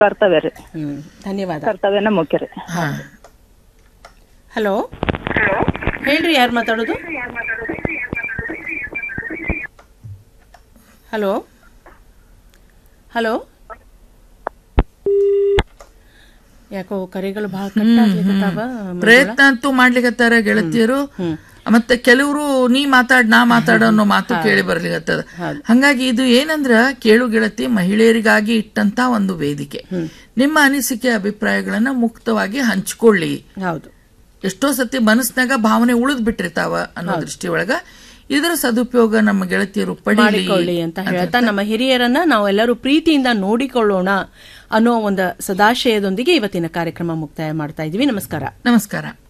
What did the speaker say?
ಕರ್ತವ್ಯ ರೀ ಹ್ಮ್ ಧನ್ಯವಾದ ಕರ್ತವ್ಯನ ಮುಖ್ಯ ರೀ ಹಾ ಹಲೋ ಹೇಳ್ರಿ ಯಾರು ಮಾತಾಡೋದು ಹಲೋ ಹಲೋ ಯಾಕೋ ಕರೆಗಳು ಬಹಳ ಕಟ್ಟಾಗ್ಲಿಕತ್ತಾವ ಪ್ರಯತ್ನ ಅಂತೂ ಮಾಡ್ಲಿಕತ್ತಾರ ಗೆಳತಿಯರು ಮತ್ತೆ ಕೆಲವರು ನೀ ಮಾತಾಡ್ ನಾ ಮಾತಾಡ ಅನ್ನೋ ಮಾತು ಕೇಳಿ ಬರ್ಲಿಕತ್ತದ ಹಂಗಾಗಿ ಇದು ಏನಂದ್ರ ಕೇಳು ಗೆಳತಿ ಮಹಿಳೆಯರಿಗಾಗಿ ಇಟ್ಟಂತ ಒಂದು ವೇದಿಕೆ ನಿಮ್ಮ ಅನಿಸಿಕೆ ಅಭಿಪ್ರಾಯಗಳನ್ನ ಮುಕ್ತವಾಗಿ ಹಂಚಿಕೊಳ್ಳಿ ಹೌದು ಎಷ್ಟೋ ಸತಿ ಮನಸ್ನಾಗ ಭಾವನೆ ಉಳಿದ್ ಬಿಟ್ಟಿರ್ತಾವ ಅನ್ನೋ ದೃಷ್ಟಿ ಒಳಗ ಇದರ ಸದುಪಯೋಗ ನಮ್ಮ ಗೆಳತಿಯರು ಪಡೀಲಿ ಮಾಡಿಕೊಳ್ಳಿ ಅಂತ ಹೇಳ್ತಾ ನಮ್ಮ ಹಿರಿಯರನ್ನ ನಾವೆಲ್ಲರೂ ಪ್ರೀತಿಯಿಂದ ನೋಡಿಕೊಳ್ಳೋಣ ಅನ್ನೋ ಒಂದು ಸದಾಶಯದೊಂದಿಗೆ ಇವತ್ತಿನ ಕಾರ್ಯಕ್ರಮ ಮುಕ್ತಾಯ ಮಾಡ್ತಾ ಇದೀವಿ ನಮಸ್ಕಾರ ನಮಸ್ಕಾರ